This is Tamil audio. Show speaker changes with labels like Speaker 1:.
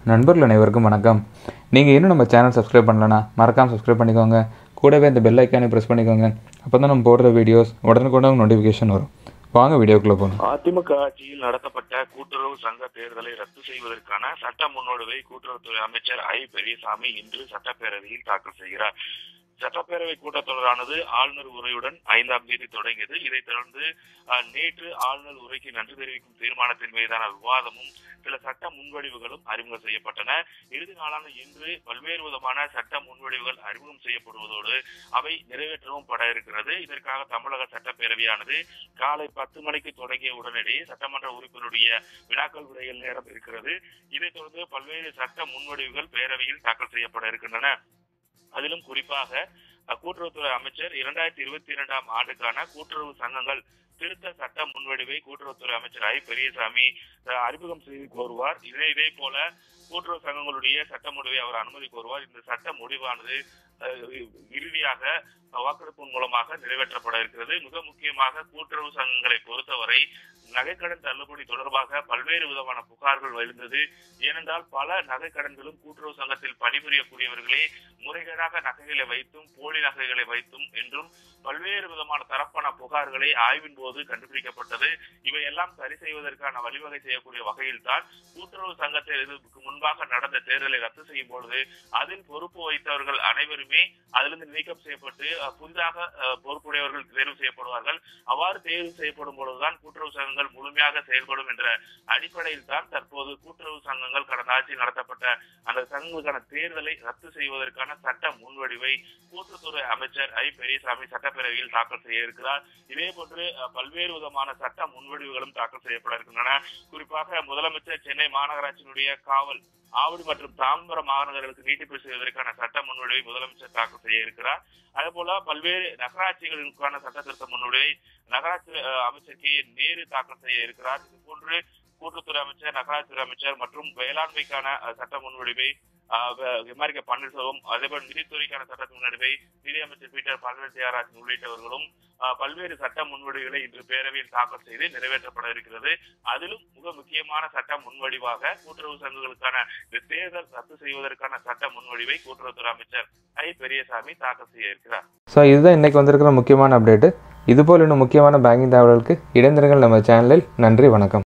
Speaker 1: நண்பர்கள் அனைவருக்கும் வணக்கம் நீங்கள் இன்னும் நம்ம சேனல் சப்ஸ்கிரைப் பண்ணலனா மறக்காமல் சப்ஸ்கிரைப் பண்ணிக்கோங்க கூடவே இந்த பெல் ஐக்கானை ப்ரெஸ் பண்ணிக்கோங்க அப்போ தான் நம்ம போடுற வீடியோஸ் உடனுக்குடன் நோட்டிஃபிகேஷன் வரும் வாங்க வீடியோக்குள்ளே போகணும்
Speaker 2: அதிமுக ஆட்சியில் நடத்தப்பட்ட கூட்டுறவு சங்க தேர்தலை ரத்து செய்வதற்கான சட்ட முன்னோடிவை கூட்டுறவுத்துறை அமைச்சர் ஐ பெரியசாமி இன்று சட்டப்பேரவையில் தாக்கல் செய்கிறார் சட்டப்பேரவை கூட்டத்தொடரானது ஆளுநர் உரையுடன் ஐந்தாம் தேதி தொடங்கியது இதைத் தொடர்ந்து அஹ், நேற்று ஆளுநர் உரைக்கு நன்றி தெரிவிக்கும் தீர்மானத்தின் மீதான விவாதமும் சில சட்ட முன்வடிவுகளும் அறிமுகம் செய்யப்பட்டன இறுதி நாளான இன்று பல்வேறு விதமான சட்ட முன்வடிவுகள் அறிமுகம் செய்யப்படுவதோடு அவை நிறைவேற்றவும் பட இருக்கிறது இதற்காக தமிழக சட்டப்பேரவையானது காலை பத்து மணிக்கு தொடங்கிய உடனடியே சட்டமன்ற உறுப்பினருடைய வினாக்கள் விடைகள் நேரம் இருக்கிறது இதைத் தொடர்ந்து பல்வேறு சட்ட முன்வடிவுகள் பேரவையில் தாக்கல் செய்யப்பட இருக்கின்றன அதிலும் குறிப்பாக அஹ், கூட்டுறவுத்துறை அமைச்சர் இரண்டாயிரத்தி இருபத்தி இரண்டாம் ஆண்டுக்கான கூட்டுறவு சங்கங்கள் திருத்த சட்ட முன்வடிவை கூட்டுறவுத்துறை அமைச்சர் ஐ பெரியசாமி அஹ், அறிமுகம் செய்து கோருவார் இதே இதே போல கூட்டுறவு சங்கங்களுடைய சட்ட முடிவை அவர் அனுமதி கோருவார் இந்த சட்ட முடிவானது அஹ், இறுதியாக வாக்கெடுப்பு மூலமாக நிறைவேற்றப்பட இருக்கிறது மிக முக்கியமாக கூட்டுறவு சங்கங்களை பொறுத்தவரை நகைக்கடன் தள்ளுபடி தொடர்பாக பல்வேறு விதமான புகார்கள் எழுந்தது ஏனென்றால் பல நகைக்கடன்களும் கூட்டுறவு சங்கத்தில் பணிபுரியக்கூடியவர்களே முறைகேடாக நகைகளை வைத்தும் போலி நகைகளை வைத்தும் என்றும் பல்வேறு விதமான தரப்பான புகார்களை ஆய்வின் போது கண்டுபிடிக்கப்பட்டது இவையெல்லாம் சரி செய்வதற்கான வழிவகை செய்யக்கூடிய வகையில் தான் கூட்டுறவு சங்கத்தில் இதற்கு முன்பாக நடந்த தேர்தலை ரத்து செய்யும் பொழுது அதில் பொறுப்பு வைத்தவர்கள் அனைவருமே அதிலிருந்து நீக்கம் செய்யப்பட்டு அஹ், புதிதாக அஹ், பொறுப்புடையவர்கள் தேர்வு செய்யப்படுவார்கள் அவ்வாறு தேர்வு செய்யப்படும் பொழுதுதான் கூட்டுறவு சங்கங்கள் முழுமையாக செயல்படும் என்ற அடிப்படையில் தான் தற்போது கூட்டுறவு சங்கங்கள் கடந்த ஆட்சியில் நடத்தப்பட்ட அந்த சங்கங்களுக்கான தேர்தலை ரத்து செய்வதற்கான சட்ட முன்வடிவை கூட்டுறவுத்துறை அமைச்சர் ஐ பெரியசாமி சட்டப்பேரவையில் தாக்கல் செய்ய இருக்கிறார் இதே போன்று அஹ், பல்வேறு விதமான சட்ட முன்வடிவுகளும் தாக்கல் செய்யப்பட இருக்கின்றன குறிப்பாக முதலமைச்சர் சென்னை மாநகராட்சியினுடைய காவல் ஆவடி மற்றும் தாம்பரம் மாநகர்களுக்கு நீட்டிப்பு செய்வதற்கான சட்ட முன்வடிவை முதலமைச்சர் தாக்கல் செய்ய இருக்கிறார் அதே போல பல்வேறு நகராட்சிகளுக்கான சட்ட திருத்த முன்வடிவை நகராட்சி அஹ், அமைச்சர் கே நேரு தாக்கல் செய்ய இருக்கிறார் இது போன்று கூட்டுத்துறை அமைச்சர் நகராட்சித்துறை அமைச்சர் மற்றும் வேளாண்மைக்கான அஹ், சட்ட முன்வடிவை அஹ், வ- எம்ஆர் கே பன்னீர்செல்வம் அதேபோல் நிதித்துறைக்கான சட்ட முன்வடிவை நிதியமைச்சர் பீட்டர் பல்வேறு தியாகராஜன் உள்ளிட்டவர்களும் அஹ், பல்வேறு சட்ட முன்வடிவுகளை இன்று பேரவையில் தாக்கல் செய்து நிறைவேற்றப்பட இருக்கிறது அதிலும் மிக முக்கியமான சட்ட முன்வடிவாக கூட்டுறவு சங்கங்களுக்கான இந்த தேர்தல் ரத்து செய்வதற்கான சட்ட முன்வடிவை கூட்டுறவுத்துறை அமைச்சர் ஐ பெரியசாமி தாக்கல் செய்ய இருக்கிறார்
Speaker 1: ஸோ இதுதான் இன்றைக்கி வந்திருக்கிற முக்கியமான அப்டேட்டு இதுபோல் இன்னும் முக்கியமான பேங்கிங் தகவல்களுக்கு இடைந்திருங்கள் நம்ம சேனலில் நன்றி வணக்கம்